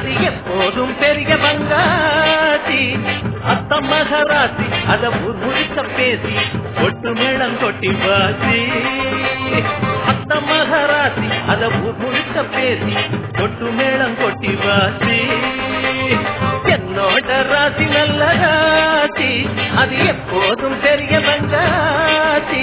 அது எப்போதும் பெரிய பங்காச்சி அத்த மகராசி அத ஊர் முழுக்க பேசி கொட்டு மேளம் கொட்டி வாசி அத்த மகராசி அத ஊர் முழுக்க பேசி கொட்டு மேளம் கொட்டி வாசி என்னோட ராசி நல்ல ராசி அது எப்போதும் பெரிய பங்காச்சி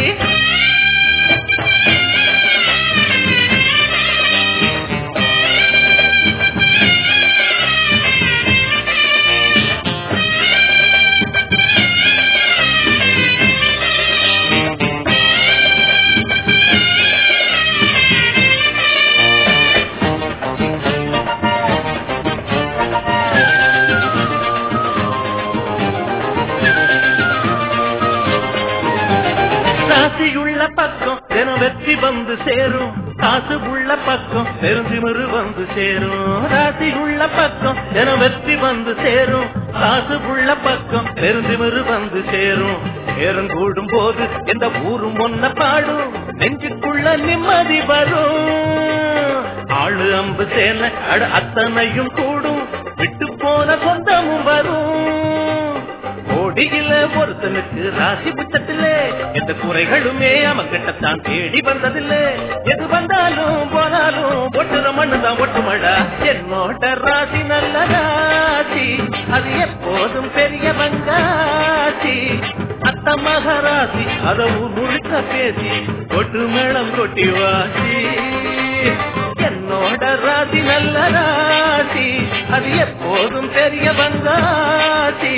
ராசியுள்ள பக்கம் தினம் வெற்றி வந்து சேரும் காசு உள்ள பக்கம் பெருந்திமிரு வந்து சேரும் ராசி உள்ள பக்கம் தினம் வெற்றி வந்து சேரும் காசு உள்ள பக்கம் பெருந்திமிரு வந்து சேரும் நேரம் கூடும் போது எந்த ஊரும் ஒன்ன பாடும் நெஞ்சுக்குள்ள நிம்மதி வரும் ஆளு அம்பு சேன அட அத்தனையும் கூடும் விட்டு போன சொந்தமும் வரும் கோடியில ஒருத்தனுக்கு ராசி புத்தத்தில எந்த குறைகளுமே அவங்கிட்டத்தான் தேடி வந்ததில்ல எது வந்தாலும் போனாலும் ஒட்டுற மண்ணுதான் ஒட்டுமடா என்னோட ராசி நல்ல ராசி அது எப்போதும் பெரிய பங்காசி அத்த மகராசி அத ஊர் முழுக்க பேசி கொட்டு மேளம் கொட்டி வாசி என்னோட ராசி நல்ல ராசி அது எப்போதும் பெரிய பங்காசி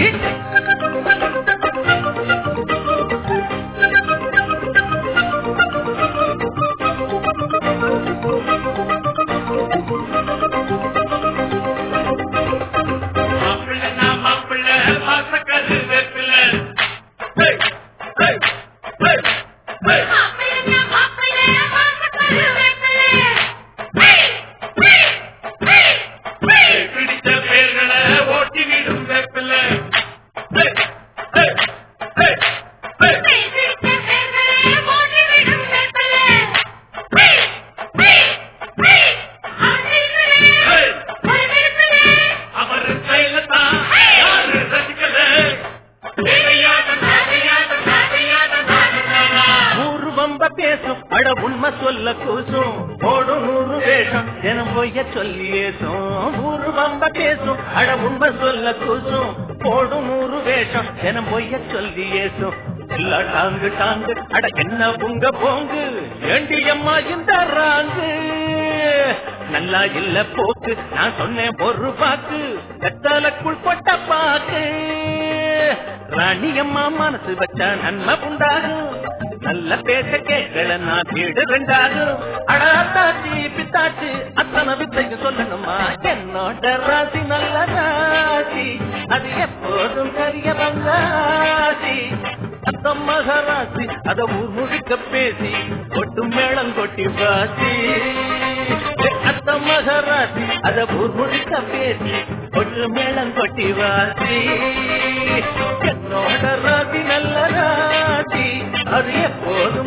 மாப்பிள்ளை நான் மாப்பிள்ளை வாசக்கரு வேப்பில ஹே ஹே ஹே ஹே மாப்பிள்ளை மாப்பிள்ளை வாசக்கரு வேப்பிலை ஹே ஹே ஹே ஹே பிடித்த பேர்களை ஓட்டி விடும் வேப்பில ஹே ஹே ஹே ஹே பிடித்த பேர்களை போட்டு விடும் வேப்பிலை ஹே ஹே ஹே ஆசிரியரே ஹே ஒரு வேப்பிலை அவர் கையில்தான் யாரு ரசிக்கல தேவையாத நாதையாத நாதையாத நாதையாதா நூறு வம்ப பேசும் அட உண்மை சொல்ல கூசும் போடும் நூறு வேஷம் தினம் பொய்ய சொல்லி ஏசும் நூறு வம்ப பேசும் அட உண்மை சொல்ல கூசும் போடும் நூறு வேஷம் தினம் பொய்ய சொல்லி ஏசும் இல்ல டாங்கு டாங்கு அட என்ன உங்க போங்கு ஏண்டி அம்மா இந்த ராங்கு நல்லா இல்ல போக்கு நான் சொன்னேன் ஒரு பாக்கு வெத்தலக்குள் கொட்ட பாக்கு ராணி அம்மா மனசு வச்சா நன்மை உண்டாகும் நல்ல பேச கேட்கல நான் வீடு ரெண்டாகும் அடாத்தாச்சி பித்தாச்சி அத்தனை வித்தைக்கு சொல்லணுமா என்னோட ராசி நல்ல ராசி அது எப்போதும் கரிய பங்காசி அத்தம் மகராசி அத ஊர் முழுக்க பேசி கொட்டு மேளம் கொட்டி வாசி அத்தம் மகராசி அத ஊர் முழுக்க பேசி கொட்டு மேளம் கொட்டி வாசி என்னோட ராசி நல்ல ராசி அது எப்போதும்